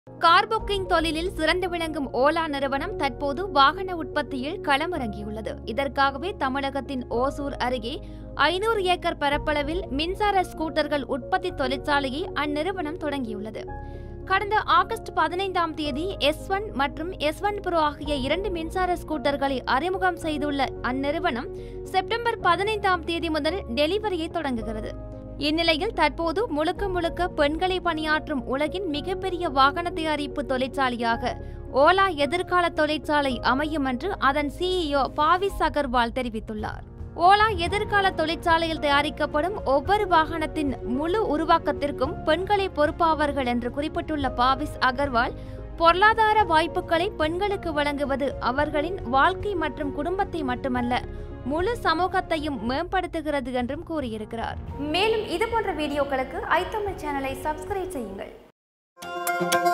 car booking தொழிலில் சிறந்து விளங்கும் ஓலா நிறுவனம் தற்போது வாகன உற்பத்தியில் களமிறங்கியுள்ளது இதற்காகவே தமிழகத்தின் ஓசூர் அருகே ஐநூறு ஏக்கர் பரப்பளவில் மின்சார ஸ்கூட்டர்கள் உற்பத்தி தொழிற்சாலையை அந்நிறுவனம் தொடங்கியுள்ளது கடந்த ஆகஸ்ட் பதினைந்தாம் தேதி எஸ் ஒன் மற்றும் எஸ் ஒன் ப்ரோ ஆகிய இரண்டு மின்சார ஸ்கூட்டர்களை அறிமுகம் செய்துள்ள அந்நிறுவனம் செப்டம்பர் பதினைந்தாம் தேதி முதல் டெலிவரியை தொடங்குகிறது இந்நிலையில் தற்போது முழுக்க முழுக்க பெண்களை பணியாற்றும் உலகின் மிகப்பெரிய வாகன தயாரிப்பு தொழிற்சாலையாக ஓலா எதிர்கால தொழிற்சாலை அமையும் என்று அதன் சிஇஓ பாவிஸ் அகர்வால் தெரிவித்துள்ளார் ஓலா எதிர்கால தொழிற்சாலையில் தயாரிக்கப்படும் ஒவ்வொரு வாகனத்தின் முழு உருவாக்கத்திற்கும் பெண்களே பொறுப்பாவார்கள் என்று குறிப்பிட்டுள்ள பாவிஸ் அகர்வால் பொருளாதார வாய்ப்புகளை பெண்களுக்கு வழங்குவது அவர்களின் வாழ்க்கை மற்றும் குடும்பத்தை மட்டுமல்ல முழு சமூகத்தையும் மேம்படுத்துகிறது என்றும் கூறியிருக்கிறார் மேலும் இதுபோன்ற வீடியோக்களுக்கு ஐத்தமிழ் சேனலை சப்ஸ்கிரைப் செய்யுங்கள்